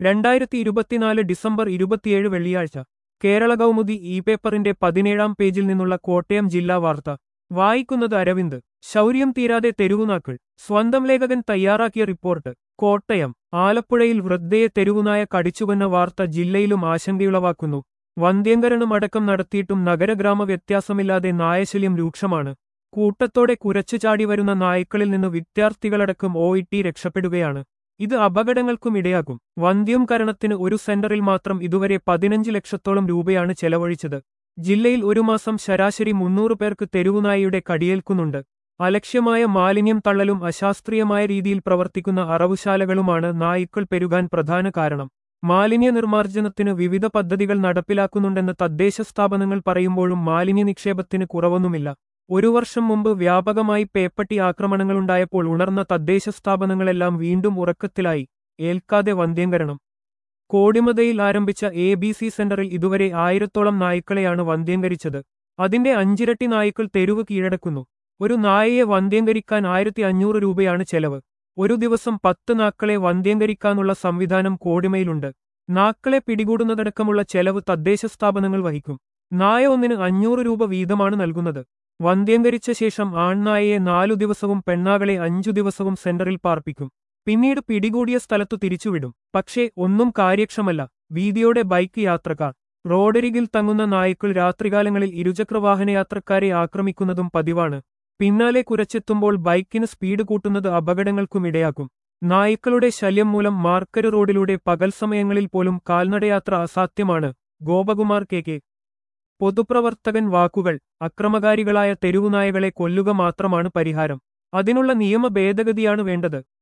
രണ്ടായിരത്തി ഇരുപത്തിനാല് ഡിസംബർ ഇരുപത്തിയേഴ് വെള്ളിയാഴ്ച കേരള കൗമുദി ഇ പേപ്പറിന്റെ പതിനേഴാം പേജിൽ നിന്നുള്ള കോട്ടയം ജില്ലാ വാർത്ത വായിക്കുന്നത് അരവിന്ദ് ശൗര്യം തീരാതെ തെരുവുനാക്കൾ സ്വന്തം ലേഖകൻ തയ്യാറാക്കിയ റിപ്പോർട്ട് കോട്ടയം ആലപ്പുഴയിൽ വൃദ്ധയെ തെരുവുനായ കടിച്ചുകൊന്ന വാർത്ത ജില്ലയിലും ആശങ്കയുളവാക്കുന്നു വന്ധ്യംകരണം അടക്കം നടത്തിയിട്ടും നഗരഗ്രാമ വ്യത്യാസമില്ലാതെ നായശല്യം രൂക്ഷമാണ് കൂട്ടത്തോടെ കുരച്ചു ചാടി വരുന്ന നായ്ക്കളിൽ നിന്ന് വിദ്യാർത്ഥികളടക്കം ഒ രക്ഷപ്പെടുകയാണ് ഇത് അപകടങ്ങൾക്കും ഇടയാക്കും വന്ധ്യം കരണത്തിന് ഒരു സെന്ററിൽ മാത്രം ഇതുവരെ പതിനഞ്ച് ലക്ഷത്തോളം രൂപയാണ് ചെലവഴിച്ചത് ജില്ലയിൽ ഒരു മാസം ശരാശരി മുന്നൂറ് പേർക്ക് തെരുവുനായയുടെ കടിയേൽക്കുന്നുണ്ട് അലക്ഷ്യമായ മാലിന്യം തള്ളലും അശാസ്ത്രീയമായ രീതിയിൽ പ്രവർത്തിക്കുന്ന അറവുശാലകളുമാണ് നായ്ക്കൾ പെരുകാൻ പ്രധാന കാരണം മാലിന്യ നിർമ്മാർജ്ജനത്തിന് വിവിധ പദ്ധതികൾ നടപ്പിലാക്കുന്നുണ്ടെന്ന് തദ്ദേശ സ്ഥാപനങ്ങൾ പറയുമ്പോഴും മാലിന്യ നിക്ഷേപത്തിന് കുറവൊന്നുമില്ല ഒരു വർഷം മുമ്പ് വ്യാപകമായി പേപ്പട്ടി ആക്രമണങ്ങളുണ്ടായപ്പോൾ ഉണർന്ന തദ്ദേശ സ്ഥാപനങ്ങളെല്ലാം വീണ്ടും ഉറക്കത്തിലായി ഏൽക്കാതെ വന്ധ്യംകരണം കോടിമതയിൽ ആരംഭിച്ച എ ബി സി സെന്ററിൽ ഇതുവരെ ആയിരത്തോളം നായ്ക്കളെയാണ് വന്ധ്യംകരിച്ചത് അതിന്റെ അഞ്ചിരട്ടി നായ്ക്കൾ തെരുവ് കീഴടക്കുന്നു ഒരു നായയെ വന്ധ്യംകരിക്കാൻ ആയിരത്തി അഞ്ഞൂറ് രൂപയാണ് ചെലവ് ഒരു ദിവസം പത്ത് നാക്കളെ വന്ധ്യംകരിക്കാനുള്ള സംവിധാനം കോടിമയിലുണ്ട് നാക്കളെ പിടികൂടുന്നതടക്കമുള്ള ചെലവ് തദ്ദേശ സ്ഥാപനങ്ങൾ വഹിക്കും നായ ഒന്നിന് അഞ്ഞൂറ് രൂപ വീതമാണ് നൽകുന്നത് വന്ധ്യംകരിച്ച ശേഷം ആൺനായയെ നാലു ദിവസവും പെണ്ണാകളെ അഞ്ചു ദിവസവും സെന്ററിൽ പാർപ്പിക്കും പിന്നീട് പിടികൂടിയ സ്ഥലത്തു തിരിച്ചുവിടും പക്ഷേ ഒന്നും കാര്യക്ഷമല്ല വീതിയോടെ ബൈക്ക് യാത്രക്കാർ റോഡരികിൽ തങ്ങുന്ന നായ്ക്കൾ രാത്രികാലങ്ങളിൽ ഇരുചക്രവാഹന യാത്രക്കാരെ ആക്രമിക്കുന്നതും പതിവാണ് പിന്നാലെ കുരച്ചെത്തുമ്പോൾ ബൈക്കിന് സ്പീഡ് കൂട്ടുന്നത് അപകടങ്ങൾക്കും ഇടയാക്കും നായ്ക്കളുടെ ശല്യം മൂലം മാർക്കര് റോഡിലൂടെ പകൽ സമയങ്ങളിൽ പോലും കാൽനടയാത്ര അസാധ്യമാണ് ഗോപകുമാർ കെ കെ പൊതുപ്രവർത്തകൻ വാക്കുകൾ അക്രമകാരികളായ തെരുവുനായകളെ കൊല്ലുക മാത്രമാണ് പരിഹാരം അതിനുള്ള നിയമ ഭേദഗതിയാണ് വേണ്ടത്